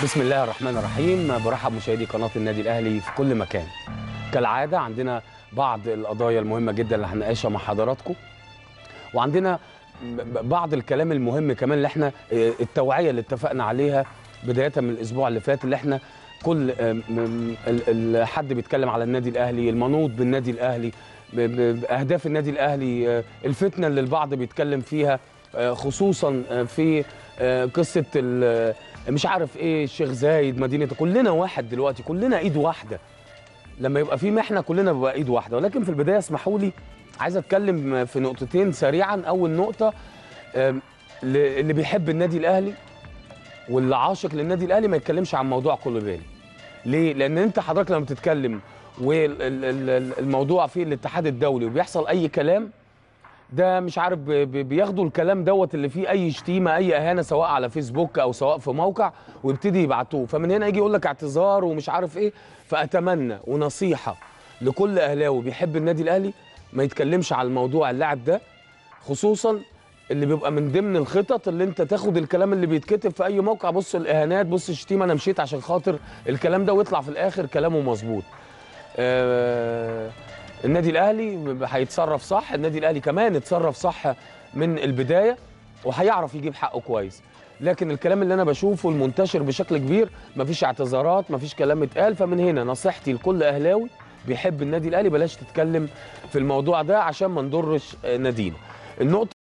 بسم الله الرحمن الرحيم برحب مشاهدي قناه النادي الاهلي في كل مكان كالعاده عندنا بعض القضايا المهمه جدا اللي هنناقشها مع حضراتكم وعندنا ب- بعض الكلام المهم كمان اللي احنا آه، التوعيه اللي اتفقنا عليها بدايه من الاسبوع اللي فات اللي احنا كل آه، م- م- ال- ال- حد بيتكلم على النادي الاهلي المنوط بالنادي الاهلي ب- ب- باهداف النادي الاهلي آه، الفتنه اللي البعض بيتكلم فيها آه، خصوصا آه، في آه، قصه ال- آه، مش عارف ايه الشيخ زايد مدينه كلنا واحد دلوقتي كلنا ايد واحده لما يبقى في محنه كلنا بيبقى ايد واحده ولكن في البدايه اسمحوا لي عايز اتكلم في نقطتين سريعا اول نقطه آم، ل- اللي بيحب النادي الاهلي واللي عاشق للنادي الاهلي ما يتكلمش عن موضوع كل بالي ليه لان انت حضرتك لما بتتكلم والموضوع في الاتحاد الدولي وبيحصل اي كلام ده مش عارف ب- ب- بياخدوا الكلام دوت اللي فيه اي شتيمه اي اهانه سواء على فيسبوك او سواء في موقع ويبتدي يبعتوه فمن هنا يجي يقول لك اعتذار ومش عارف ايه فاتمنى ونصيحه لكل اهلاوي بيحب النادي الاهلي ما يتكلمش على الموضوع اللاعب ده خصوصا اللي بيبقى من ضمن الخطط اللي انت تاخد الكلام اللي بيتكتب في اي موقع بص الاهانات بص الشتيمه انا مشيت عشان خاطر الكلام ده ويطلع في الاخر كلامه مظبوط آه النادي الاهلي هيتصرف صح النادي الاهلي كمان اتصرف صح من البدايه وهيعرف يجيب حقه كويس لكن الكلام اللي انا بشوفه المنتشر بشكل كبير مفيش اعتذارات مفيش كلام اتقال فمن هنا نصيحتي لكل اهلاوي بيحب النادي الاهلي بلاش تتكلم في الموضوع ده عشان ما نضرش آه، نادينا النقطه